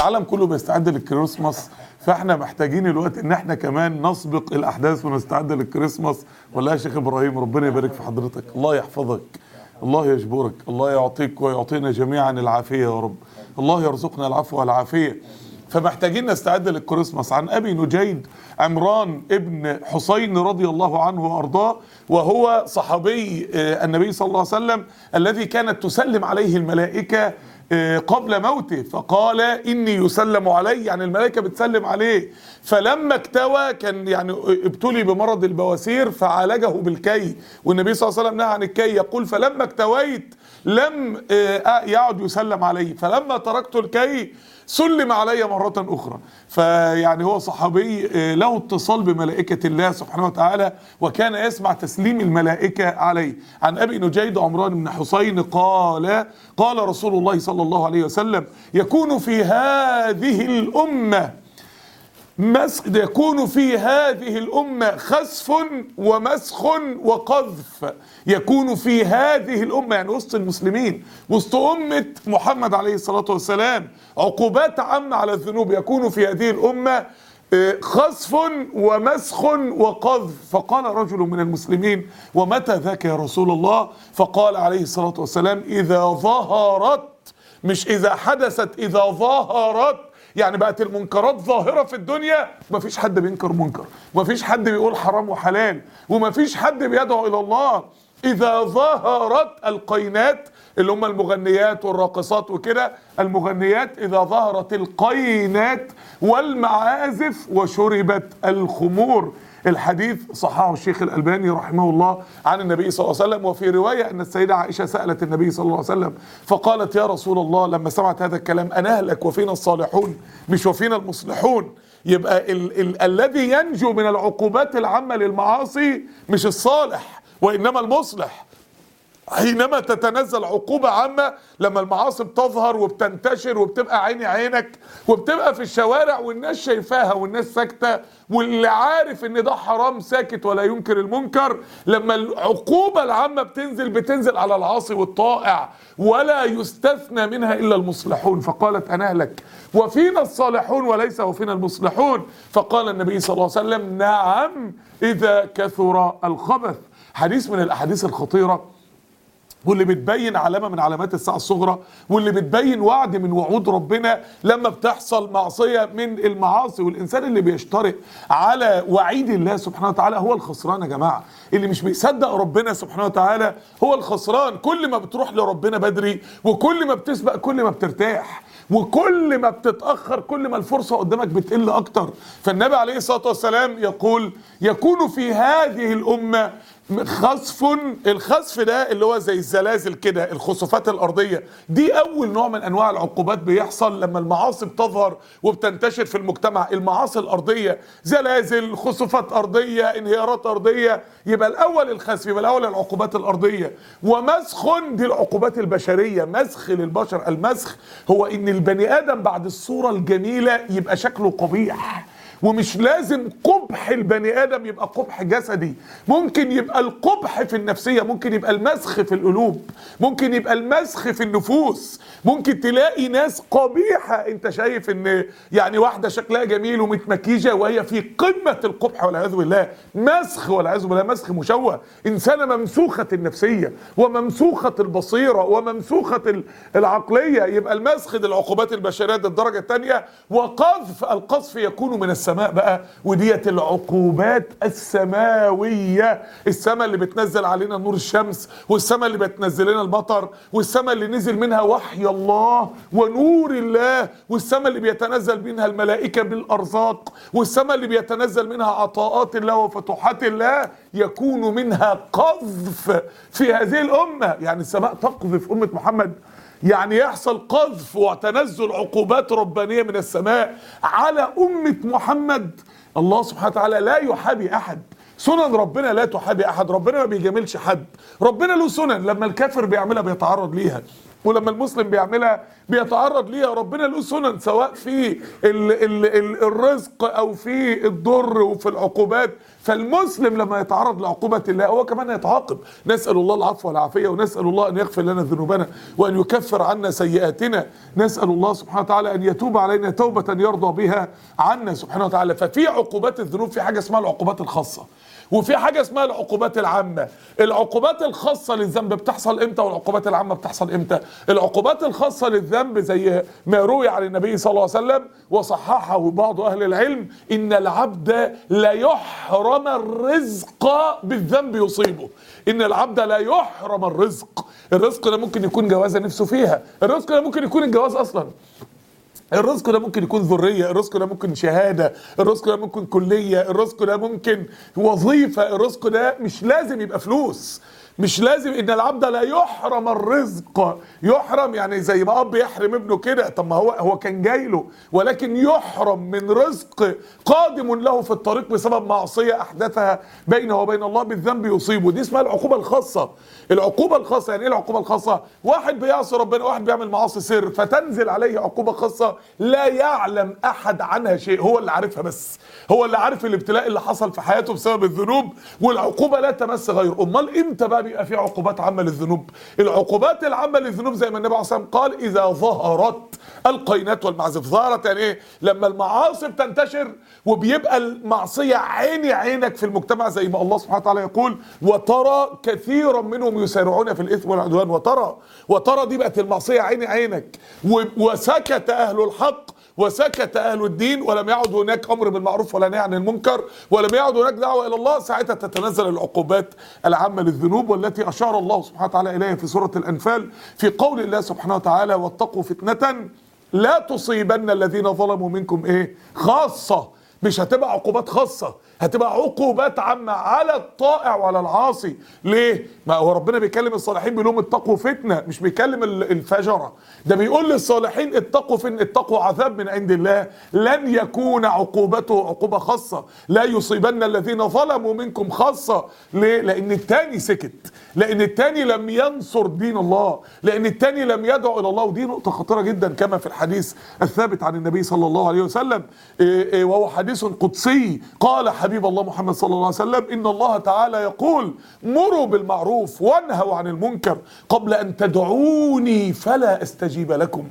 العالم كله بيستعد للكريسماس فاحنا محتاجين الوقت ان احنا كمان نسبق الاحداث ونستعد للكريسماس ولا يا شيخ ابراهيم ربنا يبارك في حضرتك الله يحفظك الله يجبرك الله يعطيك ويعطينا جميعا العافيه يا رب الله يرزقنا العفو والعافيه فمحتاجين نستعد للكريسماس عن ابي نجيد عمران ابن حسين رضي الله عنه وارضاه وهو صحابي آه، النبي صلى الله عليه وسلم الذي كانت تسلم عليه الملائكه آه، قبل موته فقال اني يسلم علي يعني الملائكه بتسلم عليه فلما اكتوى كان يعني ابتلي بمرض البواسير فعالجه بالكي والنبي صلى الله عليه وسلم نهى عن الكي يقول فلما اكتويت لم آه، يعد يسلم علي فلما تركت الكي سلم علي مرة أخرى فيعني هو صحابي آه، له اتصال بملائكة الله سبحانه وتعالى وكان يسمع تسليم الملائكة عليه عن أبي نجيد عمران بن حسين قال قال رسول الله صلى الله عليه وسلم يكون في هذه الأمة مسخ يكون في هذه الأمة خسف ومسخ وقذف يكون في هذه الأمة يعني وسط المسلمين وسط أمة محمد عليه الصلاة والسلام عقوبات عامة على الذنوب يكون في هذه الأمة آه، خسف ومسخ وقذف فقال رجل من المسلمين ومتى ذاك يا رسول الله فقال عليه الصلاة والسلام إذا ظهرت مش إذا حدثت إذا ظهرت يعني بقت المنكرات ظاهرة في الدنيا مفيش حد بينكر منكر مفيش حد بيقول حرام وحلال ومفيش حد بيدعو إلى الله إذا ظهرت القينات اللي هم المغنيات والراقصات وكده المغنيات إذا ظهرت القينات والمعازف وشربت الخمور الحديث صححه الشيخ الألباني رحمه الله عن النبي صلى الله عليه وسلم وفي رواية أن السيدة عائشة سألت النبي صلى الله عليه وسلم فقالت يا رسول الله لما سمعت هذا الكلام أنهلك وفينا الصالحون مش وفينا المصلحون يبقى ال ال الذي ينجو من العقوبات العامة للمعاصي مش الصالح وإنما المصلح حينما تتنزل عقوبة عامة لما المعاصي بتظهر وبتنتشر وبتبقى عيني عينك وبتبقى في الشوارع والناس شايفاها والناس ساكتة واللي عارف ان ده حرام ساكت ولا ينكر المنكر لما العقوبة العامة بتنزل بتنزل على العاصي والطائع ولا يستثنى منها الا المصلحون فقالت انا لك وفينا الصالحون وليس وفينا المصلحون فقال النبي صلى الله عليه وسلم نعم اذا كثر الخبث حديث من الاحاديث الخطيره واللي بتبين علامه من علامات الساعه الصغرى واللي بتبين وعد من وعود ربنا لما بتحصل معصيه من المعاصي والانسان اللي بيشترط على وعيد الله سبحانه وتعالى هو الخسران يا جماعه اللي مش بيصدق ربنا سبحانه وتعالى هو الخسران كل ما بتروح لربنا بدري وكل ما بتسبق كل ما بترتاح وكل ما بتتاخر كل ما الفرصه قدامك بتقل اكتر فالنبي عليه الصلاه والسلام يقول يكون في هذه الامه خسف الخسف ده اللي هو زي الزلازل كده الخسوفات الارضيه دي اول نوع من انواع العقوبات بيحصل لما المعاصي بتظهر وبتنتشر في المجتمع المعاصي الارضيه زلازل خسوفات ارضيه انهيارات ارضيه يبقى الاول الخسف يبقى الاول العقوبات الارضيه ومسخ دي العقوبات البشريه مسخ للبشر المسخ هو ان البني ادم بعد الصوره الجميله يبقى شكله قبيح ومش لازم قبح البني ادم يبقى قبح جسدي ممكن يبقى القبح في النفسيه ممكن يبقى المسخ في القلوب ممكن يبقى المسخ في النفوس ممكن تلاقي ناس قبيحه انت شايف ان يعني واحده شكلها جميل ومتمكيجه وهي في قمه القبح والعياذ بالله مسخ والعياذ بالله مسخ مشوه انسانه ممسوخه النفسيه وممسوخه البصيره وممسوخه ال- العقليه يبقى المسخ دي العقوبات البشريه دي الدرجه الثانيه وقذف القذف يكون من السماء بقى وديت العقوبات السماويه السماء اللي بتنزل علينا نور الشمس والسماء اللي بتنزل لنا المطر والسماء اللي نزل منها وحي الله ونور الله والسماء اللي بيتنزل منها الملائكه بالارزاق والسماء اللي بيتنزل منها عطاءات الله وفتوحات الله يكون منها قذف في هذه الامه يعني السماء تقذف امه محمد يعني يحصل قذف وتنزل عقوبات ربانية من السماء على أمة محمد الله سبحانه وتعالى لا يحابي أحد سنن ربنا لا تحابي أحد ربنا ما بيجاملش حد ربنا له سنن لما الكافر بيعملها بيتعرض ليها ولما المسلم بيعملها بيتعرض ليها ربنا له سنن سواء في ال ال ال الرزق او في الضر وفي العقوبات فالمسلم لما يتعرض لعقوبة الله هو كمان يتعاقب نسأل الله العفو والعافية ونسأل الله أن يغفر لنا ذنوبنا وأن يكفر عنا سيئاتنا نسأل الله سبحانه وتعالى أن يتوب علينا توبة يرضى بها عنا سبحانه وتعالى ففي عقوبات الذنوب في حاجة اسمها العقوبات الخاصة وفي حاجه اسمها العقوبات العامه العقوبات الخاصه للذنب بتحصل امتى والعقوبات العامه بتحصل امتى العقوبات الخاصه للذنب زي ما روي عن النبي صلى الله عليه وسلم وصححه بعض اهل العلم ان العبد لا يحرم الرزق بالذنب يصيبه ان العبد لا يحرم الرزق الرزق ده ممكن يكون جوازه نفسه فيها الرزق ده ممكن يكون الجواز اصلا الرزق ده ممكن يكون ذرية الرزق ده ممكن شهادة الرزق ده ممكن كلية الرزق ده ممكن وظيفة الرزق ده مش لازم يبقى فلوس مش لازم ان العبد لا يحرم الرزق يحرم يعني زي ما اب يحرم ابنه كده طب ما هو هو كان جاي له ولكن يحرم من رزق قادم له في الطريق بسبب معصيه احدثها بينه وبين الله بالذنب يصيبه دي اسمها العقوبه الخاصه العقوبه الخاصه يعني ايه العقوبه الخاصه واحد بيعصي ربنا واحد بيعمل معاصي سر فتنزل عليه عقوبه خاصه لا يعلم احد عنها شيء هو اللي عارفها بس هو اللي عارف الابتلاء اللي حصل في حياته بسبب الذنوب والعقوبه لا تمس غيره امال امتى بقى بيبقى في عقوبات عامه للذنوب العقوبات العامه للذنوب زي ما النبي عليه الصلاه والسلام قال اذا ظهرت القينات والمعازف ظهرت يعني ايه لما المعاصي بتنتشر وبيبقى المعصيه عيني عينك في المجتمع زي ما الله سبحانه وتعالى يقول وترى كثيرا منهم يسارعون في الاثم والعدوان وترى وترى دي بقت المعصيه عيني عينك و- وسكت اهل الحق وسكت اهل الدين ولم يعد هناك امر بالمعروف ولا نهي عن المنكر ولم يعد هناك دعوه الى الله ساعتها تتنزل العقوبات العامه للذنوب والتي اشار الله سبحانه وتعالى اليها في سوره الانفال في قول الله سبحانه وتعالى واتقوا فتنه لا تصيبن الذين ظلموا منكم ايه خاصه مش هتبقى عقوبات خاصة هتبقى عقوبات عامة على الطائع وعلى العاصي ليه؟ ما هو ربنا بيكلم الصالحين بيقول لهم اتقوا فتنة مش بيكلم ال- الفجرة ده بيقول للصالحين اتقوا فن اتقوا عذاب من عند الله لن يكون عقوبته عقوبة خاصة لا يصيبن الذين ظلموا منكم خاصة ليه؟ لأن التاني سكت لأن التاني لم ينصر دين الله لأن التاني لم يدعو إلى الله ودي نقطة خطيرة جدا كما في الحديث الثابت عن النبي صلى الله عليه وسلم إيه إيه وهو حديث قدسي قال حبيب الله محمد صلى الله عليه وسلم إن الله تعالى يقول مروا بالمعروف وانهوا عن المنكر قبل أن تدعوني فلا أستجيب لكم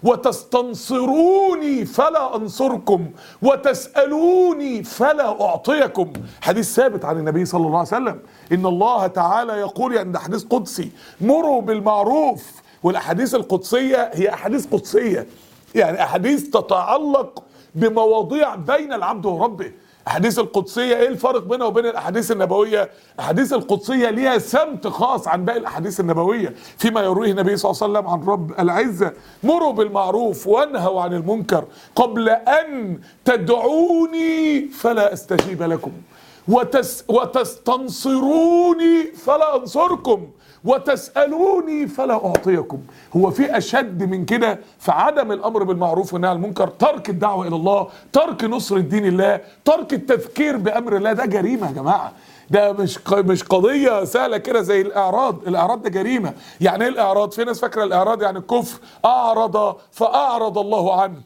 وتستنصروني فلا انصركم وتسالوني فلا اعطيكم حديث ثابت عن النبي صلى الله عليه وسلم ان الله تعالى يقول يعني ده حديث قدسي مروا بالمعروف والاحاديث القدسيه هي احاديث قدسيه يعني احاديث تتعلق بمواضيع بين العبد وربه احاديث القدسيه ايه الفرق بينها وبين الاحاديث النبويه احاديث القدسيه ليها سمت خاص عن باقي الاحاديث النبويه فيما يرويه النبي صلى الله عليه وسلم عن رب العزه مروا بالمعروف وانهوا عن المنكر قبل ان تدعوني فلا استجيب لكم وتس وتستنصروني فلا انصركم وتسالوني فلا اعطيكم هو في اشد من كده في عدم الامر بالمعروف والنهي عن المنكر ترك الدعوه الى الله ترك نصر دين الله ترك التذكير بامر الله ده جريمه يا جماعه ده مش ق- مش قضيه سهله كده زي الاعراض الاعراض ده جريمه يعني ايه الاعراض في ناس فاكره الاعراض يعني الكفر اعرض فاعرض الله عنه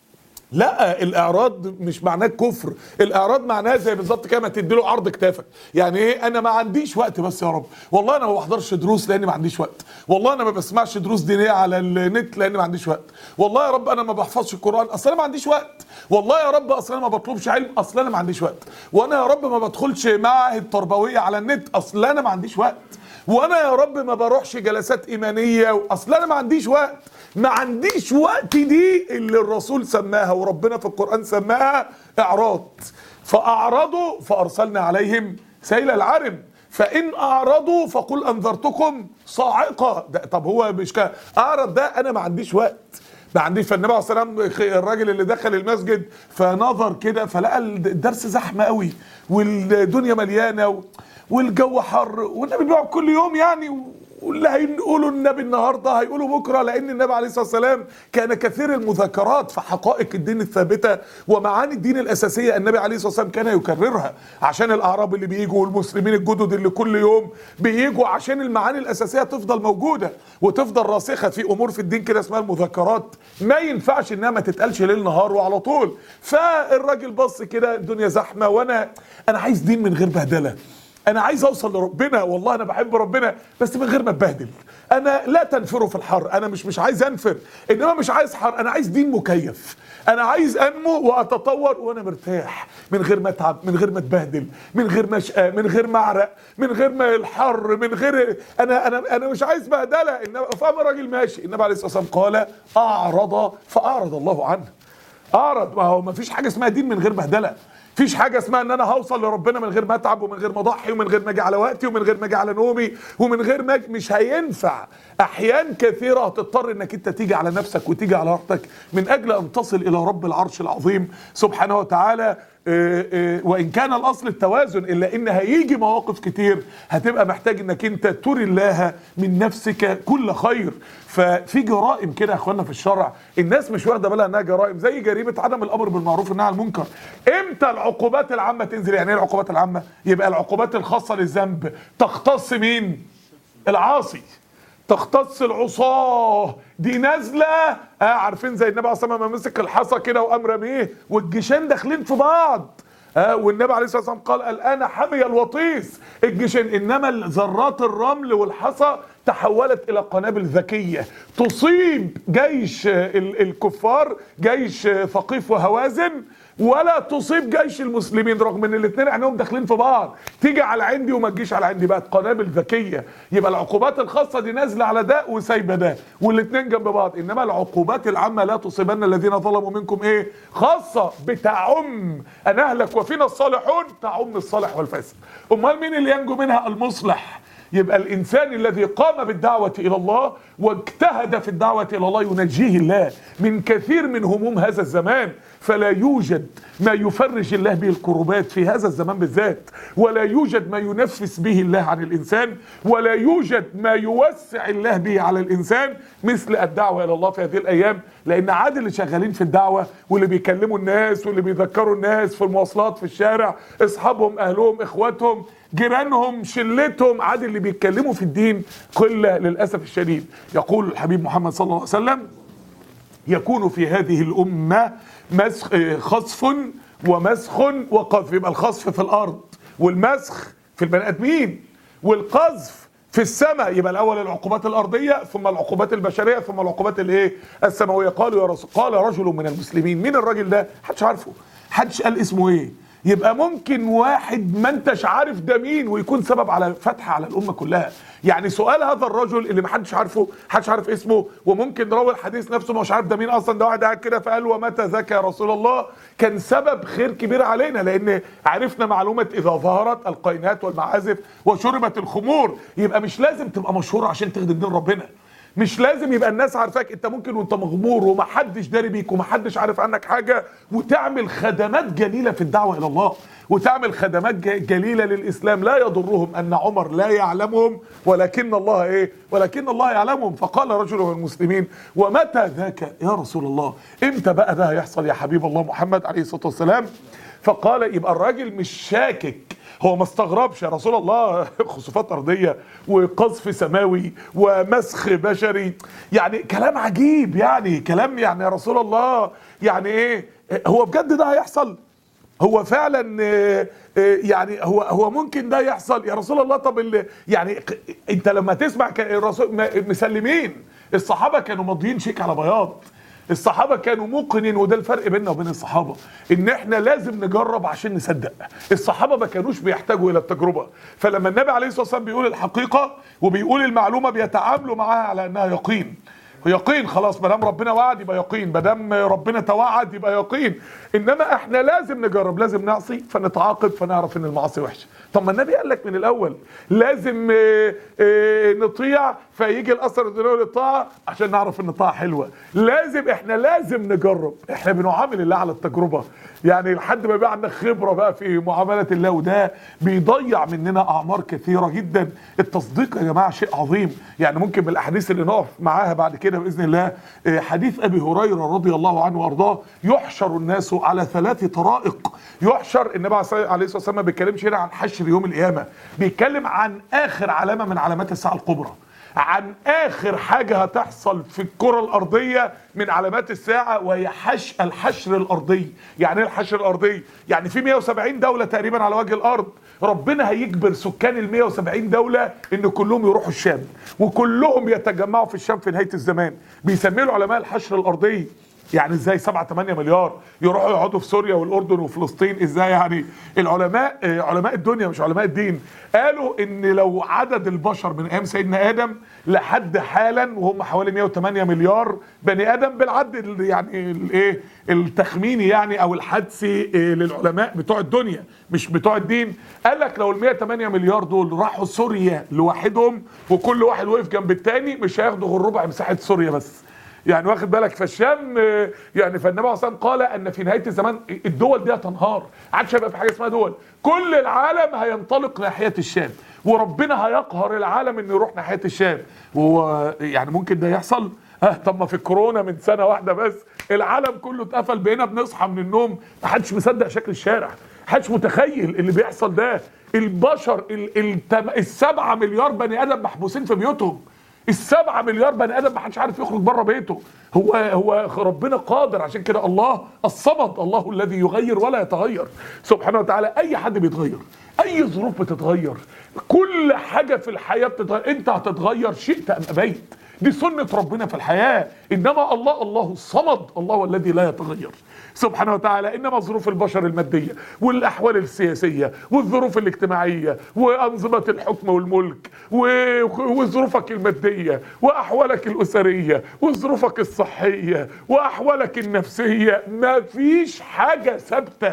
لا الاعراض مش معناه كفر الاعراض معناه زي بالظبط كده ما تديله عرض كتافك يعني ايه انا ما عنديش وقت بس يا رب والله انا ما بحضرش دروس لاني ما عنديش وقت والله انا ما بسمعش دروس دينيه على النت لاني ما عنديش وقت والله يا رب انا ما بحفظش القران اصل انا ما عنديش وقت والله يا رب اصل انا ما بطلبش علم اصل انا ما عنديش وقت وانا يا رب ما بدخلش معاهد تربويه على النت اصل انا ما عنديش وقت وانا يا رب ما بروحش جلسات ايمانيه اصل انا ما عنديش وقت ما عنديش وقت دي اللي الرسول سماها وربنا في القرآن سماها إعراض فأعرضوا فأرسلنا عليهم سيل العرم فإن أعرضوا فقل أنذرتكم صاعقة ده طب هو مش كده أعرض ده أنا ما عنديش وقت ما عنديش فالنبي عليه الصلاه والسلام الراجل اللي دخل المسجد فنظر كده فلقى الدرس زحمه قوي والدنيا مليانه و- والجو حر والنبي بيقعد كل يوم يعني واللي هيقولوا النبي النهارده هيقولوا بكره لان النبي عليه الصلاه والسلام كان كثير المذاكرات في حقائق الدين الثابته ومعاني الدين الاساسيه النبي عليه الصلاه والسلام كان يكررها عشان الاعراب اللي بيجوا والمسلمين الجدد اللي كل يوم بيجوا عشان المعاني الاساسيه تفضل موجوده وتفضل راسخه في امور في الدين كده اسمها المذكرات ما ينفعش انها ما تتقالش ليل نهار وعلى طول فالراجل بص كده الدنيا زحمه وانا انا عايز دين من غير بهدله انا عايز اوصل لربنا والله انا بحب ربنا بس من غير ما اتبهدل انا لا تنفروا في الحر انا مش مش عايز انفر انما مش عايز حر انا عايز دين مكيف انا عايز انمو واتطور وانا مرتاح من غير ما اتعب من غير ما اتبهدل من غير ما اشقى من غير ما اعرق من غير ما الحر من غير انا انا انا مش عايز بهدله انما فاهم الراجل ماشي النبي عليه الصلاه والسلام قال اعرض فاعرض الله عنه اعرض ما هو ما فيش حاجه اسمها دين من غير بهدله فيش حاجه اسمها ان انا هوصل لربنا من غير ما اتعب ومن غير ما اضحي ومن غير ما اجي على وقتي ومن غير ما اجي على نومي ومن غير ما أجي- مش هينفع احيان كثيره هتضطر انك انت تيجي على نفسك وتيجي على راحتك من اجل ان تصل الى رب العرش العظيم سبحانه وتعالى آه، آه، وان كان الاصل التوازن الا ان هيجي مواقف كتير هتبقى محتاج انك انت تري الله من نفسك كل خير ففي جرائم كده يا اخوانا في الشرع الناس مش واخده بالها انها جرائم زي جريمه عدم الامر بالمعروف والنهي عن المنكر امتى العقوبات العامه تنزل يعني ايه العقوبات العامه يبقى العقوبات الخاصه للذنب تختص مين العاصي تختص العصاه دي نازله آه عارفين زي النبي عليه الصلاه والسلام لما مسك الحصى كده وقام رميه والجيشين داخلين في بعض آه والنبي عليه الصلاه والسلام قال الان حمي الوطيس الجيشين انما ذرات الرمل والحصى تحولت الى قنابل ذكيه تصيب جيش آه، ال- الكفار جيش آه، ثقيف وهوازن ولا تصيب جيش المسلمين رغم ان الاثنين عينهم داخلين في بعض تيجي على عندي وما تجيش على عندي بقت قنابل ذكيه يبقى العقوبات الخاصه دي نازله على ده وسايبه ده والاثنين جنب بعض انما العقوبات العامه لا تصيبن الذين ظلموا منكم ايه خاصه بتعم ان اهلك وفينا الصالحون تعم الصالح والفاسد امال مين اللي ينجو منها المصلح يبقى الانسان الذي قام بالدعوه الى الله واجتهد في الدعوه الى الله ينجيه الله من كثير من هموم هذا الزمان فلا يوجد ما يفرج الله به الكربات في هذا الزمان بالذات ولا يوجد ما ينفس به الله عن الانسان ولا يوجد ما يوسع الله به على الانسان مثل الدعوه الى الله في هذه الايام لان عاد اللي شغالين في الدعوه واللي بيكلموا الناس واللي بيذكروا الناس في المواصلات في الشارع اصحابهم اهلهم اخواتهم جيرانهم شلتهم عاد اللي بيتكلموا في الدين قله للاسف الشديد يقول الحبيب محمد صلى الله عليه وسلم يكون في هذه الأمة مسخ آه، خصف ومسخ وقذف يبقى الخصف في الأرض والمسخ في البني آدمين والقذف في السماء يبقى الأول العقوبات الأرضية ثم العقوبات البشرية ثم العقوبات الإيه السماوية قالوا يا رسول قال رجل من المسلمين مين الراجل ده محدش عارفه محدش قال اسمه إيه يبقى ممكن واحد ما انتش عارف ده مين ويكون سبب على فتح على الامه كلها يعني سؤال هذا الرجل اللي محدش عارفه محدش عارف اسمه وممكن راوي الحديث نفسه مش عارف ده مين اصلا ده واحد قاعد كده فقال ومتى ذاك يا رسول الله كان سبب خير كبير علينا لان عرفنا معلومه اذا ظهرت القينات والمعازف وشربت الخمور يبقى مش لازم تبقى مشهور عشان تخدم دين ربنا مش لازم يبقى الناس عارفاك انت ممكن وانت مغمور ومحدش داري بيك ومحدش عارف عنك حاجه وتعمل خدمات جليله في الدعوه الى الله وتعمل خدمات ج- جليله للاسلام لا يضرهم ان عمر لا يعلمهم ولكن الله ايه ولكن الله يعلمهم فقال رجل من المسلمين ومتى ذاك يا رسول الله امتى بقى ده هيحصل يا حبيب الله محمد عليه الصلاه والسلام فقال يبقى الراجل مش شاكك هو ما استغربش يا رسول الله خسوفات ارضيه وقذف سماوي ومسخ بشري يعني كلام عجيب يعني كلام يعني يا رسول الله يعني ايه هو بجد ده هيحصل هو فعلا آه، آه، يعني هو هو ممكن ده يحصل يا رسول الله طب ال- يعني ق- انت لما تسمع ك- الرسول م- مسلمين الصحابه كانوا ماضيين شيك على بياض الصحابه كانوا موقنين وده الفرق بيننا وبين الصحابه ان احنا لازم نجرب عشان نصدق الصحابه ما كانوش بيحتاجوا الى التجربه فلما النبي عليه الصلاه والسلام بيقول الحقيقه وبيقول المعلومه بيتعاملوا معاها على انها يقين يقين خلاص ما دام ربنا وعد يبقى يقين ما دام ربنا توعد يبقى يقين انما احنا لازم نجرب لازم نعصي فنتعاقب فنعرف ان المعاصي وحشه طب ما النبي قال لك من الاول لازم آه، آه، نطيع فيجي الاثر الدنيوي للطاعه عشان نعرف ان الطاعه حلوه لازم احنا لازم نجرب احنا بنعامل الله على التجربه يعني لحد ما يبقى عندك خبره بقى في معامله الله وده بيضيع مننا اعمار كثيره جدا التصديق يا جماعه شيء عظيم يعني ممكن من الاحاديث اللي نقف معاها بعد كده باذن الله آه، حديث ابي هريره رضي الله عنه وارضاه يحشر الناس على ثلاث طرائق يحشر النبي عليه الصلاه والسلام ما بيتكلمش هنا عن حشر يوم القيامه بيتكلم عن اخر علامه من علامات الساعه الكبرى عن اخر حاجه هتحصل في الكره الارضيه من علامات الساعه وهي حش الحشر الارضي يعني ايه الحشر الارضي يعني في 170 دوله تقريبا على وجه الارض ربنا هيجبر سكان ال 170 دوله ان كلهم يروحوا الشام وكلهم يتجمعوا في الشام في نهايه الزمان بيسميه العلماء الحشر الارضي يعني ازاي 7 8 مليار يروحوا يقعدوا في سوريا والاردن وفلسطين ازاي يعني العلماء آه، علماء الدنيا مش علماء الدين قالوا ان لو عدد البشر من ايام سيدنا ادم لحد حالا وهم حوالي 108 مليار بني ادم بالعد ال- يعني الايه التخميني يعني او الحدسي آه، للعلماء بتوع الدنيا مش بتوع الدين قال لك لو ال 108 مليار دول راحوا سوريا لوحدهم وكل واحد وقف جنب التاني مش هياخدوا غير ربع مساحه سوريا بس يعني واخد بالك فالشام آه، يعني فالنبي عليه الصلاه والسلام قال ان في نهايه الزمان الدول دي هتنهار عادش هيبقى في حاجه اسمها دول كل العالم هينطلق ناحيه الشام وربنا هيقهر العالم انه يروح ناحيه الشام وهو يعني ممكن ده يحصل ها طب ما في الكورونا من سنه واحده بس العالم كله اتقفل بقينا بنصحى من النوم محدش مصدق شكل الشارع محدش متخيل اللي بيحصل ده البشر ال- التم- السبعة مليار بني ادم محبوسين في بيوتهم السبعة مليار بني ادم ما حدش عارف يخرج بره بيته هو هو ربنا قادر عشان كده الله الصمد الله الذي يغير ولا يتغير سبحانه وتعالى اي حد بيتغير اي ظروف بتتغير كل حاجه في الحياه بتتغير انت هتتغير شئت ام ابيت دي سنه ربنا في الحياه انما الله الله الصمد الله الذي لا يتغير سبحانه وتعالى انما ظروف البشر الماديه والاحوال السياسيه والظروف الاجتماعيه وانظمه الحكم والملك و- وظروفك الماديه واحوالك الاسريه وظروفك الصحيه واحوالك النفسيه ما فيش حاجه ثابته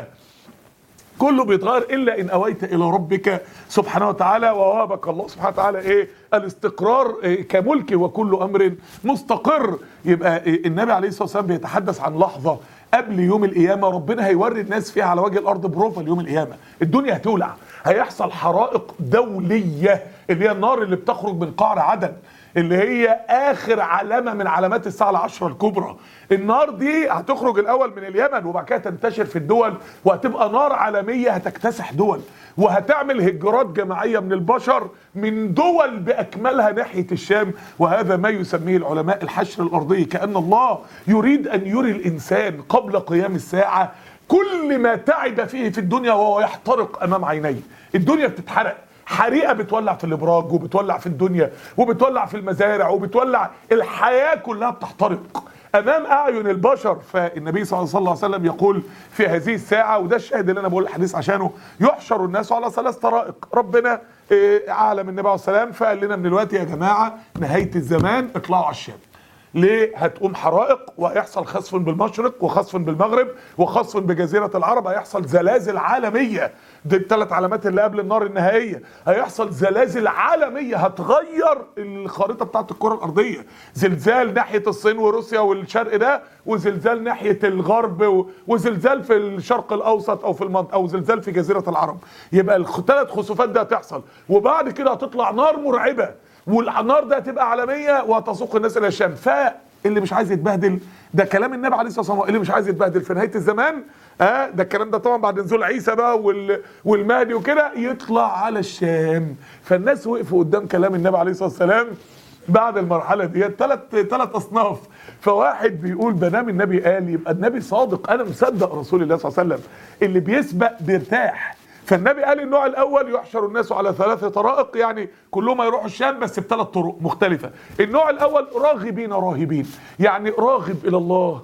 كله بيتغير الا ان اويت الى ربك سبحانه وتعالى ووهبك الله سبحانه وتعالى ايه الاستقرار إيه كملك وكل امر مستقر يبقى إيه النبي عليه الصلاه والسلام بيتحدث عن لحظه قبل يوم القيامه ربنا هيوري الناس فيها على وجه الارض بروفا ليوم القيامه الدنيا هتولع هيحصل حرائق دوليه اللي هي النار اللي بتخرج من قعر عدن اللي هي اخر علامه من علامات الساعه العشره الكبرى النار دي هتخرج الاول من اليمن وبعد كده تنتشر في الدول وهتبقى نار عالميه هتكتسح دول وهتعمل هجرات جماعيه من البشر من دول باكملها ناحيه الشام وهذا ما يسميه العلماء الحشر الارضي كان الله يريد ان يري الانسان قبل قيام الساعه كل ما تعب فيه في الدنيا وهو يحترق امام عينيه الدنيا بتتحرق حريقه بتولع في الابراج وبتولع في الدنيا وبتولع في المزارع وبتولع الحياه كلها بتحترق امام اعين البشر فالنبي صلى الله عليه وسلم يقول في هذه الساعه وده الشاهد اللي انا بقول الحديث عشانه يحشر الناس على ثلاث طرائق ربنا إيه، عالم النبي عليه السلام فقال لنا من دلوقتي يا جماعه نهايه الزمان اطلعوا على الشام ليه هتقوم حرائق وهيحصل خسف بالمشرق وخسف بالمغرب وخسف بجزيره العرب هيحصل زلازل عالميه دي الثلاث علامات اللي قبل النار النهائيه هيحصل زلازل عالميه هتغير الخريطه بتاعت الكره الارضيه زلزال ناحيه الصين وروسيا والشرق ده وزلزال ناحيه الغرب و- وزلزال في الشرق الاوسط او في المنطقه او زلزال في جزيره العرب يبقى الثلاث خسوفات دي هتحصل وبعد كده هتطلع نار مرعبه والنار ده هتبقى عالميه وهتسوق الناس الى الشام فاللي مش عايز يتبهدل ده كلام النبي عليه الصلاه والسلام اللي مش عايز يتبهدل في نهايه الزمان اه ده الكلام ده طبعا بعد نزول عيسى بقى وال والمهدي وكده يطلع على الشام فالناس وقفوا قدام كلام النبي عليه الصلاه والسلام بعد المرحله دي ثلاث ثلاث اصناف فواحد بيقول بنام النبي قال يبقى النبي صادق انا مصدق رسول الله صلى الله عليه وسلم اللي بيسبق بيرتاح فالنبي قال النوع الاول يحشر الناس على ثلاث طرائق يعني كلهم هيروحوا الشام بس بثلاث طرق مختلفه النوع الاول راغبين راهبين يعني راغب الى الله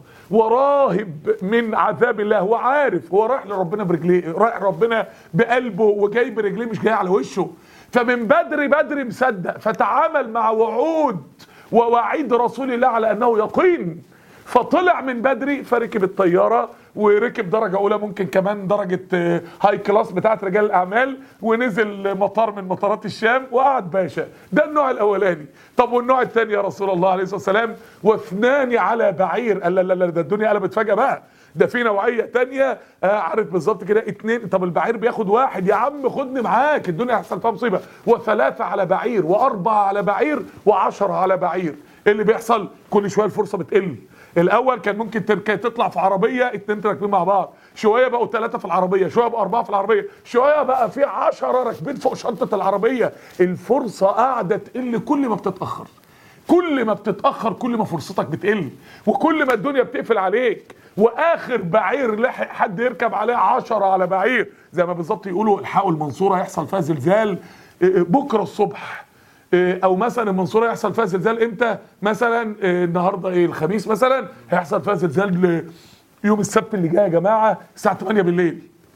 وراهب من عذاب الله هو عارف هو رايح لربنا برجليه رايح ربنا بقلبه وجاي برجليه مش جاي على وشه فمن بدري بدري مصدق فتعامل مع وعود ووعيد رسول الله على انه يقين فطلع من بدري فركب الطياره وركب درجه اولى ممكن كمان درجه آه، هاي كلاس بتاعت رجال الاعمال ونزل مطار من مطارات الشام وقعد باشا ده النوع الاولاني طب والنوع الثاني يا رسول الله عليه الصلاه والسلام واثنان على بعير قال لا لا لا ده الدنيا قلبت فجاه بقى ده في نوعيه تانية آه عارف بالظبط كده اتنين طب البعير بياخد واحد يا عم خدني معاك الدنيا هيحصل فيها مصيبه وثلاثه على بعير واربعه على بعير وعشرة على بعير إيه اللي بيحصل كل شويه الفرصه بتقل الاول كان ممكن تركب تطلع في عربيه اتنين راكبين مع بعض شويه بقوا ثلاثه في العربيه شويه بقوا اربعه في العربيه شويه بقى في عشرة راكبين فوق شنطه العربيه الفرصه قاعده تقل كل ما بتتاخر كل ما بتتاخر كل ما فرصتك بتقل وكل ما الدنيا بتقفل عليك واخر بعير لحق حد يركب عليه عشرة على بعير زي ما بالظبط يقولوا الحقوا المنصوره هيحصل فيها زلزال اه، اه، بكره الصبح اه، او مثلا المنصوره يحصل فيها زلزال امتى مثلا اه، النهارده ايه الخميس مثلا هيحصل فيها زلزال اه، يوم السبت اللي جاي يا جماعه الساعه 8 بالليل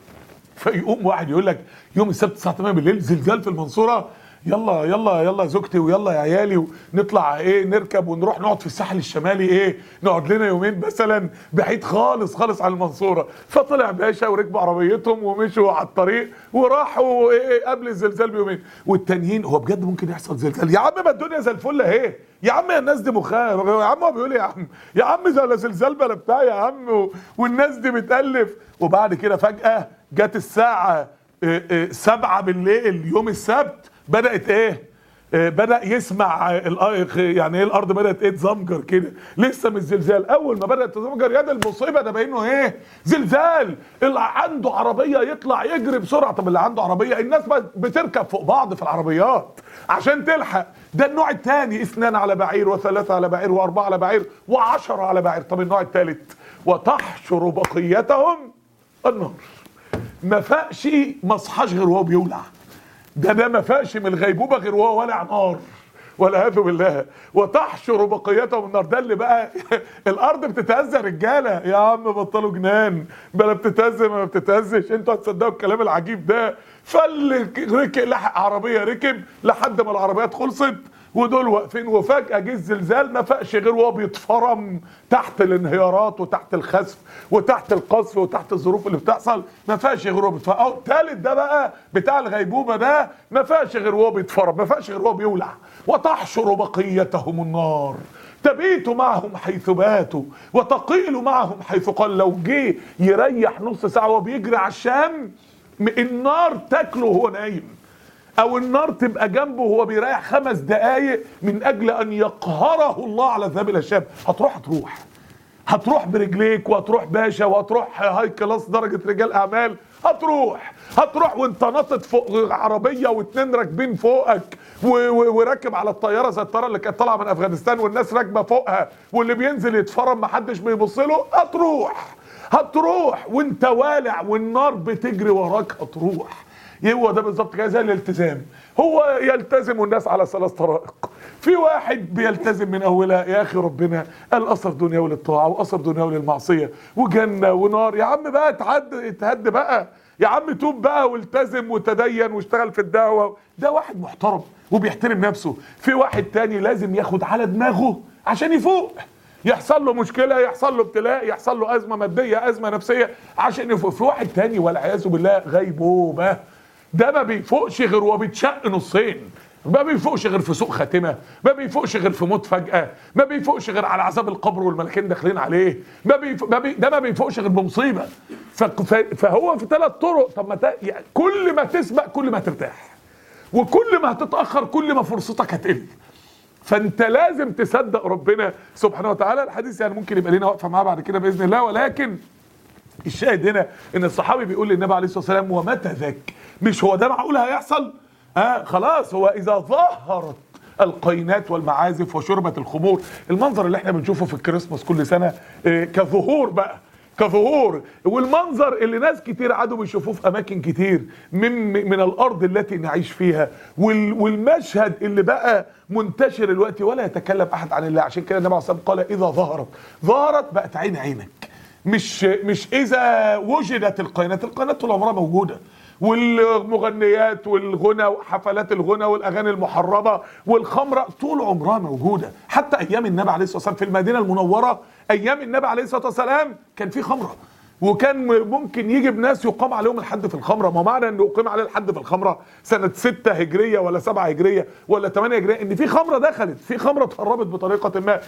فيقوم واحد يقول لك يوم السبت الساعه 8 بالليل زلزال في المنصوره يلا يلا يلا زوجتي ويلا يا عيالي ونطلع ايه نركب ونروح نقعد في الساحل الشمالي ايه نقعد لنا يومين مثلا بعيد خالص خالص عن المنصوره فطلع باشا وركبوا عربيتهم ومشوا على الطريق وراحوا ايه قبل الزلزال بيومين والتانيين هو بجد ممكن يحصل زلزال يا عم ما الدنيا زي الفل اهي يا عم يا الناس دي مخها يا عم هو بيقول إيه يا عم يا عم ده لا زلزال بلا بتاع يا عم و- والناس دي بتالف وبعد كده فجاه جت الساعه إيه إيه سبعة بالليل يوم السبت بدأت ايه آه، بدأ يسمع آه، الأ- يعني ايه الارض بدأت ايه تزمجر كده لسه مش زلزال اول ما بدأت تزمجر يا ده المصيبة ده باينه ايه زلزال اللي عنده عربية يطلع يجري بسرعة طب اللي عنده عربية الناس بقى بتركب فوق بعض في العربيات عشان تلحق ده النوع الثاني اثنان على بعير وثلاثة على بعير واربعة على بعير وعشرة على بعير طب النوع الثالث وتحشر بقيتهم النار ما فاقش ما صحاش غير وهو بيولع ده ده ما فاقش من الغيبوبه غير وهو ولع نار والعياذ بالله وتحشر بقيتهم النار ده اللي بقى الارض بتتهز يا رجاله يا عم بطلوا جنان بلا بتتهز ما بتتهزش انتوا هتصدقوا الكلام العجيب ده فاللي ركب لحق عربيه ركب لحد ما العربيات خلصت ودول واقفين وفجأة جه الزلزال ما فاقش غير وهو بيتفرم تحت الانهيارات وتحت الخسف وتحت القصف وتحت الظروف اللي بتحصل ما فاقش غير وهو بيتفرم أو التالت ده بقى بتاع الغيبوبة ده ما فاقش غير وهو بيتفرم ما فاقش غير وهو بيولع وتحشر بقيتهم النار تبيت معهم حيث باتوا وتقيل معهم حيث قال لو جه يريح نص ساعة وهو بيجري على الشام النار تاكله وهو نايم او النار تبقى جنبه وهو بيريح خمس دقايق من اجل ان يقهره الله على الذهاب الى الشام هتروح هتروح هتروح برجليك وهتروح باشا وهتروح هاي كلاس درجه رجال اعمال هتروح هتروح وانت ناطط فوق عربيه واتنين راكبين فوقك و- و- وراكب على الطياره زي الطياره اللي كانت طالعه من افغانستان والناس راكبه فوقها واللي بينزل يتفرم محدش بيبص له هتروح هتروح وانت والع والنار بتجري وراك هتروح هو ده بالظبط كده زي الالتزام هو يلتزم الناس على ثلاث طرائق في واحد بيلتزم من اولها يا اخي ربنا قال اثر دنيوي للطاعه واثر دنيوي للمعصيه وجنه ونار يا عم بقى اتعد اتهد بقى يا عم توب بقى والتزم وتدين واشتغل في الدعوه ده واحد محترم وبيحترم نفسه في واحد تاني لازم ياخد على دماغه عشان يفوق يحصل له مشكله يحصل له ابتلاء يحصل له ازمه ماديه ازمه نفسيه عشان يفوق في واحد تاني والعياذ بالله غيبوبه ده ما بيفوقش غير وهو بيتشق نصين ما بيفوقش غير في سوء خاتمه ما بيفوقش غير في موت فجاه ما بيفوقش غير على عذاب القبر والملكين داخلين عليه ما بيف... ما بي... ده ما بيفوقش غير بمصيبه ف... ف... فهو في ثلاث طرق طب ما ت... يعني كل ما تسبق كل ما ترتاح وكل ما هتتاخر كل ما فرصتك هتقل فانت لازم تصدق ربنا سبحانه وتعالى الحديث يعني ممكن يبقى لنا وقفه معاه بعد كده باذن الله ولكن الشاهد هنا ان الصحابي بيقول للنبي عليه الصلاه والسلام ومتى ذاك مش هو ده معقول هيحصل آه خلاص هو اذا ظهرت القينات والمعازف وشربت الخمور المنظر اللي احنا بنشوفه في الكريسماس كل سنه آه كظهور بقى كظهور والمنظر اللي ناس كتير قعدوا بيشوفوه في اماكن كتير من من الارض التي نعيش فيها وال والمشهد اللي بقى منتشر الوقت ولا يتكلم احد عن الله عشان كده النبي عليه الصلاه والسلام قال اذا ظهرت ظهرت بقت عين عينك مش مش اذا وجدت القينات القينات طول عمرها موجوده والمغنيات والغنى وحفلات الغنى والاغاني المحرمه والخمره طول عمرها موجوده حتى ايام النبي عليه الصلاه والسلام في المدينه المنوره ايام النبي عليه الصلاه والسلام كان في خمره وكان ممكن يجي ناس يقام عليهم الحد في الخمره ما معنى ان يقيم عليه الحد في الخمره سنه 6 هجريه ولا 7 هجريه ولا 8 هجريه ان في خمره دخلت في خمره اتهربت بطريقه ما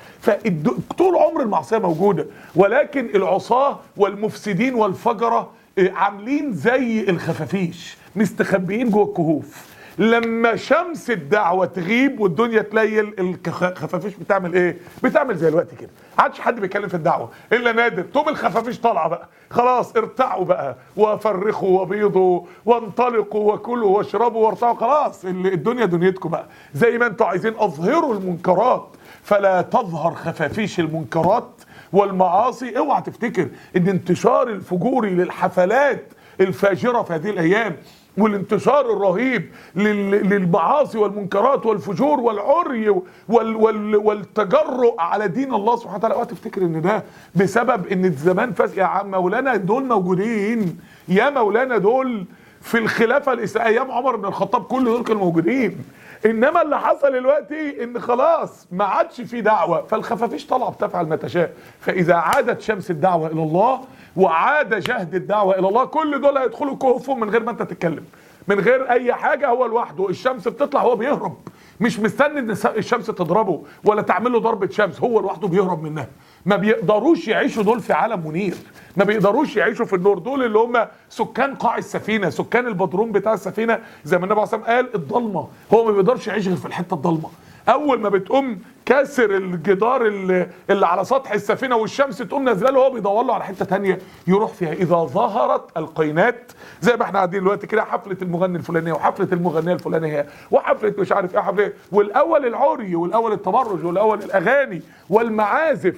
فطول عمر المعصيه موجوده ولكن العصاه والمفسدين والفجره آه، عاملين زي الخفافيش مستخبيين جوه الكهوف لما شمس الدعوه تغيب والدنيا تليل الخفافيش بتعمل ايه؟ بتعمل زي الوقت كده عادش حد بيتكلم في الدعوه الا نادر تقوم الخفافيش طالعه بقى خلاص ارتعوا بقى وفرخوا وبيضوا وانطلقوا وكلوا واشربوا وارتعوا خلاص ال- الدنيا دنيتكم بقى زي ما انتوا عايزين اظهروا المنكرات فلا تظهر خفافيش المنكرات والمعاصي اوعى تفتكر ان انتشار الفجوري للحفلات الفاجره في هذه الايام والانتشار الرهيب لل- للمعاصي والمنكرات والفجور والعري وال وال والتجرؤ على دين الله سبحانه وتعالى اوعى تفتكر ان ده بسبب ان زمان فاز يا عم مولانا دول موجودين يا مولانا دول في الخلافه الاسلاميه ايام عمر بن الخطاب كل دول كانوا موجودين انما اللي حصل دلوقتي ان خلاص ما عادش في دعوه فالخفافيش طالعه بتفعل ما تشاء فاذا عادت شمس الدعوه الى الله وعاد جهد الدعوه الى الله كل دول هيدخلوا كهوفهم من غير ما انت تتكلم من غير اي حاجه هو لوحده الشمس بتطلع هو بيهرب مش مستني ان الشمس تضربه ولا تعمل له ضربه شمس هو لوحده بيهرب منها ما بيقدروش يعيشوا دول في عالم منير ما بيقدروش يعيشوا في النور دول اللي هم سكان قاع السفينه سكان البدروم بتاع السفينه زي ما النبي عليه الصلاه والسلام قال الضلمه هو ما بيقدرش يعيش غير في الحته الضلمه اول ما بتقوم كسر الجدار اللي, اللي على سطح السفينه والشمس تقوم نازله له هو بيدور له على حته تانية يروح فيها اذا ظهرت القينات زي ما احنا قاعدين دلوقتي كده حفله المغني الفلانيه وحفله المغنيه الفلانيه وحفله مش عارف ايه حفله إيه. والاول العري والاول التبرج والاول الاغاني والمعازف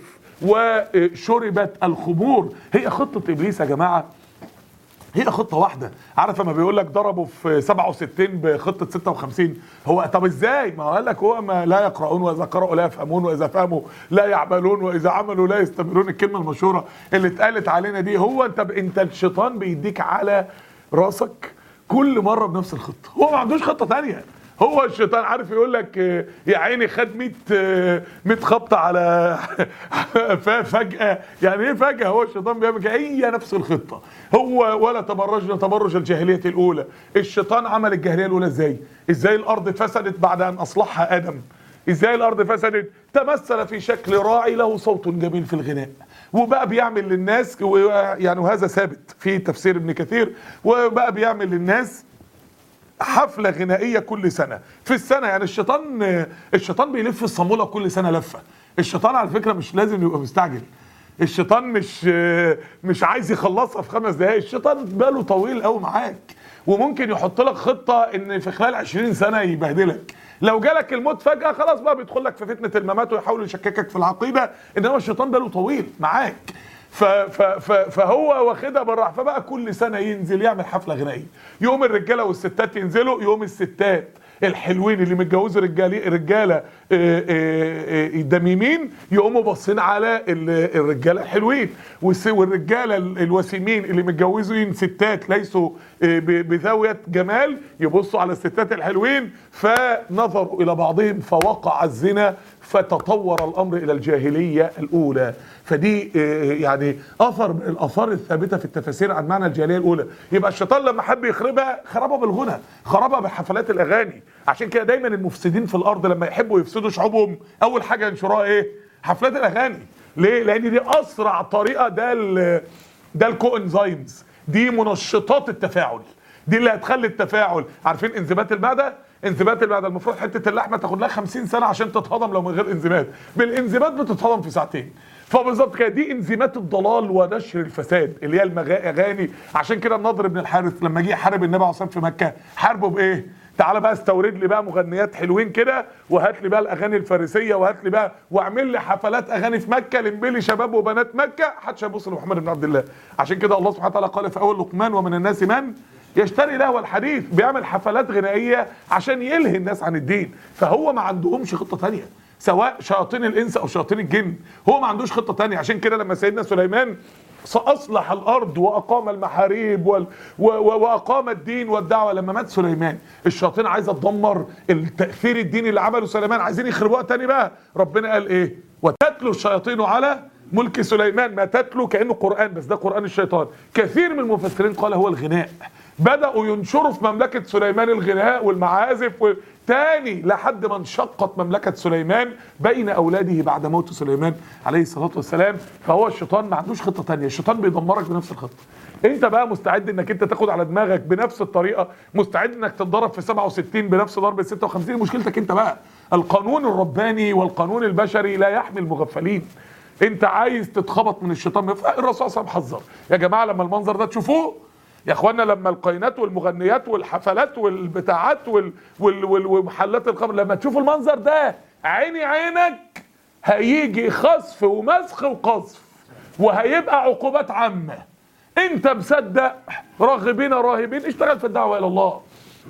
وشربت الخمور هي خطه ابليس يا جماعه هي خطه واحده عارف لما بيقول لك ضربوا في 67 بخطه 56 هو طب ازاي ما هو قال لك هو ما لا يقرؤون واذا قرأوا لا يفهمون واذا فهموا لا يعملون واذا عملوا لا يستمرون الكلمه المشهوره اللي اتقالت علينا دي هو انت انت الشيطان بيديك على راسك كل مره بنفس الخطه هو ما عندوش خطه تانية هو الشيطان عارف يقول لك آه، يا عيني خد 100 آه، 100 خبطه على ف- فجاه يعني ايه فجاه هو الشيطان بيعمل كده هي نفس الخطه هو ولا تبرجنا تبرج الجاهليه الاولى الشيطان عمل الجاهليه الاولى ازاي ازاي الارض فسدت بعد ان اصلحها ادم ازاي الارض فسدت تمثل في شكل راعي له صوت جميل في الغناء وبقى بيعمل للناس و- يعني وهذا ثابت في تفسير ابن كثير وبقى بيعمل للناس حفلة غنائية كل سنة في السنة يعني الشيطان الشيطان بيلف الصامولة كل سنة لفة الشيطان على فكرة مش لازم يبقى مستعجل الشيطان مش مش عايز يخلصها في خمس دقايق الشيطان باله طويل قوي معاك وممكن يحط لك خطة ان في خلال 20 سنة يبهدلك لو جالك الموت فجأة خلاص بقى بيدخل لك في فتنة الممات ويحاول يشككك في العقيدة انما الشيطان باله طويل معاك ف ف ف فهو واخدها بالراحه فبقى كل سنه ينزل يعمل حفله غنائيه يوم الرجاله والستات ينزلوا يوم الستات الحلوين اللي متجوزوا رجالي رجاله آه، آه، آه، دميمين يقوموا باصين على ال- الرجاله الحلوين والس- والرجاله ال- الوسيمين اللي متجوزين ستات ليسوا آه، ب- بذاويه جمال يبصوا على الستات الحلوين فنظروا الى بعضهم فوقع الزنا فتطور الامر الى الجاهليه الاولى فدي آه، يعني اثر من الاثار الثابته في التفاسير عن معنى الجاهليه الاولى يبقى الشيطان لما حب يخربها خربها بالغنى خربها بحفلات الاغاني عشان كده دايما المفسدين في الارض لما يحبوا يفسدوا شعوبهم اول حاجه ينشروها ايه حفلات الاغاني ليه لان دي اسرع طريقه ده ال ده الكو انزيمز دي منشطات التفاعل دي اللي هتخلي التفاعل عارفين انزيمات المعده انزيمات المعده المفروض حته اللحمه تاخد لها 50 سنه عشان تتهضم لو من غير انزيمات بالانزيمات بتتهضم في ساعتين فبالظبط كده دي انزيمات الضلال ونشر الفساد اللي هي الاغاني عشان كده النضر بن الحارث لما جه يحارب النبي عليه الصلاه والسلام في مكه حاربه بايه؟ تعالى بقى استورد لي بقى مغنيات حلوين كده وهات لي بقى الاغاني الفارسيه وهات لي بقى واعمل لي حفلات اغاني في مكه لم لي شباب وبنات مكه حدش هيبص لمحمد بن عبد الله عشان كده الله سبحانه وتعالى قال في اول لقمان ومن الناس من يشتري لهو الحديث بيعمل حفلات غنائيه عشان يلهي الناس عن الدين فهو ما عندهمش خطه تانية سواء شياطين الانس او شياطين الجن هو ما عندوش خطه تانية عشان كده لما سيدنا سليمان أصلح الأرض وأقام المحاريب وال و و وأقام الدين والدعوة لما مات سليمان الشياطين عايزة تدمر التأثير الديني اللي عمله سليمان عايزين يخربوها تاني بقى ربنا قال إيه وتتلو الشياطين على ملك سليمان ما تتلو كأنه قرآن بس ده قرآن الشيطان كثير من المفسرين قال هو الغناء بدأوا ينشروا في مملكة سليمان الغناء والمعازف و... تاني لحد ما انشقت مملكة سليمان بين أولاده بعد موت سليمان عليه الصلاة والسلام فهو الشيطان ما عندوش خطة تانية الشيطان بيدمرك بنفس الخطة انت بقى مستعد انك انت تاخد على دماغك بنفس الطريقة مستعد انك تتضرب في 67 بنفس ضربة 56 مشكلتك انت بقى القانون الرباني والقانون البشري لا يحمي المغفلين انت عايز تتخبط من الشيطان الرسول صلى الله عليه وسلم حذر يا جماعة لما المنظر ده تشوفوه يا اخوانا لما القينات والمغنيات والحفلات والبتاعات وال وال وال ومحلات الخمر لما تشوفوا المنظر ده عيني عينك هيجي خسف ومسخ وقذف وهيبقى عقوبات عامة انت مصدق راغبين راهبين اشتغل في الدعوة الى الله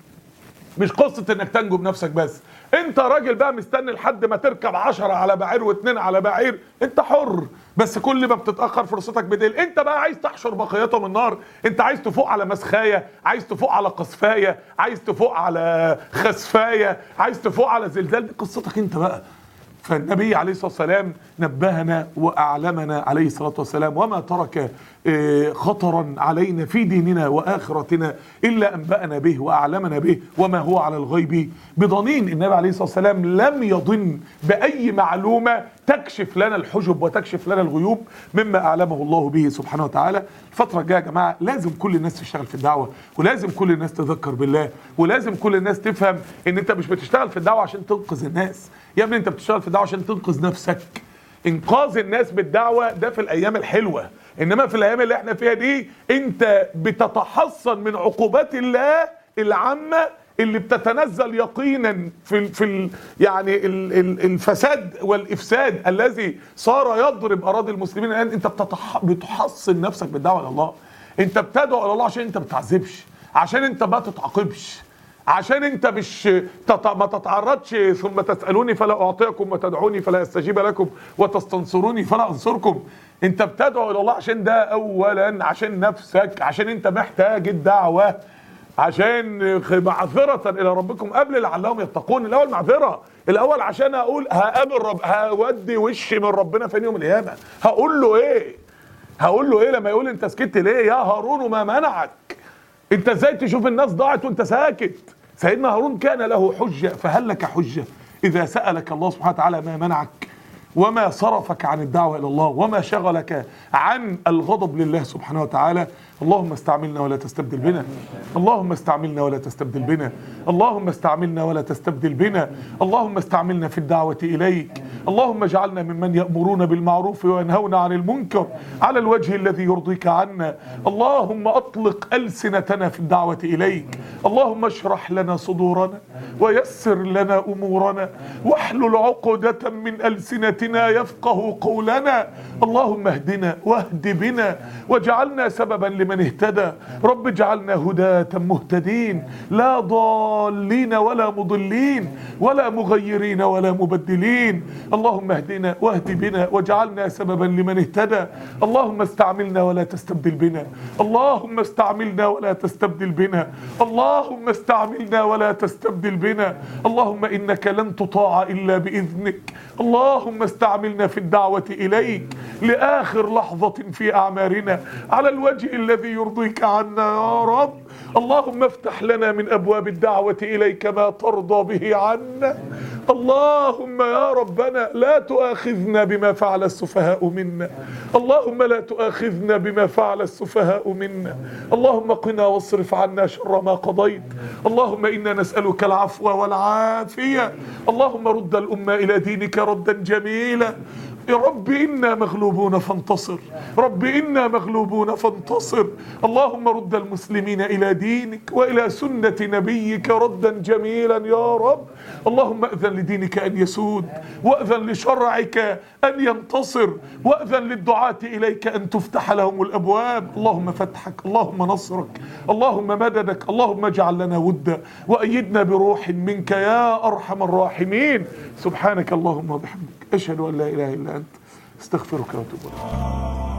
مش قصة انك تنجو بنفسك بس انت راجل بقى مستني لحد ما تركب عشرة على بعير واتنين على بعير انت حر بس كل ما بتتاخر فرصتك بتقل انت بقى عايز تحشر بقيته من النار انت عايز تفوق على مسخايه عايز تفوق على قصفايه عايز تفوق على خسفايه عايز تفوق على زلزال دي قصتك انت بقى فالنبي عليه الصلاه والسلام نبهنا واعلمنا عليه الصلاه والسلام وما ترك آه، خطرا علينا في ديننا واخرتنا الا انبانا به واعلمنا به وما هو على الغيب بضنين النبي عليه الصلاه والسلام لم يضن باي معلومه تكشف لنا الحجب وتكشف لنا الغيوب مما اعلمه الله به سبحانه وتعالى الفتره الجايه يا جماعه لازم كل الناس تشتغل في الدعوه ولازم كل الناس تذكر بالله ولازم كل الناس تفهم ان انت مش بتشتغل في الدعوه عشان تنقذ الناس يا ابني انت بتشتغل في الدعوه عشان تنقذ نفسك انقاذ الناس بالدعوه ده في الايام الحلوه انما في الايام اللي احنا فيها دي انت بتتحصن من عقوبات الله العامه اللي بتتنزل يقينا في ال في ال يعني ال ال الفساد والافساد الذي صار يضرب اراضي المسلمين الان انت بتتح بتحصن نفسك بالدعوه الى الله انت بتدعو الى الله عشان انت ما بتعذبش عشان انت ما تتعاقبش عشان انت مش تط... ما تتعرضش ثم تسالوني فلا اعطيكم وتدعوني فلا استجيب لكم وتستنصروني فلا انصركم انت بتدعو الى الله عشان ده اولا عشان نفسك عشان انت محتاج الدعوه عشان معذرة إلى ربكم قبل لعلهم يتقون الأول معذرة الأول عشان أقول هقابل رب هودي وشي من ربنا فين يوم القيامة هقول له إيه هقول له إيه لما يقول أنت سكت ليه يا هارون ما منعك أنت إزاي تشوف الناس ضاعت وأنت ساكت سيدنا هارون كان له حجة فهل لك حجة إذا سألك الله سبحانه وتعالى ما منعك وما صرفك عن الدعوة إلى الله وما شغلك عن الغضب لله سبحانه وتعالى اللهم استعملنا ولا تستبدل بنا اللهم استعملنا ولا تستبدل بنا اللهم استعملنا ولا تستبدل بنا اللهم استعملنا في الدعوة إليك اللهم اجعلنا ممن يأمرون بالمعروف وينهون عن المنكر على الوجه الذي يرضيك عنا اللهم أطلق ألسنتنا في الدعوة إليك اللهم اشرح لنا صدورنا ويسر لنا أمورنا واحلل عقدة من ألسنتنا يفقه قولنا اللهم اهدنا واهد بنا واجعلنا سببا لمن اهتدى رب اجعلنا هداة مهتدين لا ضالين ولا مضلين ولا مغيرين ولا مبدلين اللهم اهدنا واهد بنا واجعلنا سببا لمن اهتدى اللهم استعملنا ولا تستبدل بنا اللهم استعملنا ولا تستبدل بنا اللهم استعملنا ولا تستبدل بنا اللهم انك لن تطاع الا باذنك اللهم استعملنا في الدعوه اليك لاخر لحظه في اعمارنا على الوجه الذي يرضيك عنا يا رب اللهم افتح لنا من ابواب الدعوه اليك ما ترضى به عنا اللهم يا ربنا لا تؤاخذنا بما فعل السفهاء منا اللهم لا تؤاخذنا بما فعل السفهاء منا اللهم قنا واصرف عنا شر ما قضيت اللهم انا نسالك العفو والعافيه اللهم رد الامه الى دينك ردا جميلا يا رب إنا مغلوبون فانتصر رب إنا مغلوبون فانتصر اللهم رد المسلمين إلى دينك وإلى سنة نبيك ردا جميلا يا رب اللهم أذن لدينك أن يسود وأذن لشرعك أن ينتصر وأذن للدعاة إليك أن تفتح لهم الأبواب اللهم فتحك اللهم نصرك اللهم مددك اللهم اجعل لنا ودا وأيدنا بروح منك يا أرحم الراحمين سبحانك اللهم وبحمدك أشهد أن لا إله إلا أنت استغفرك واتوب إليك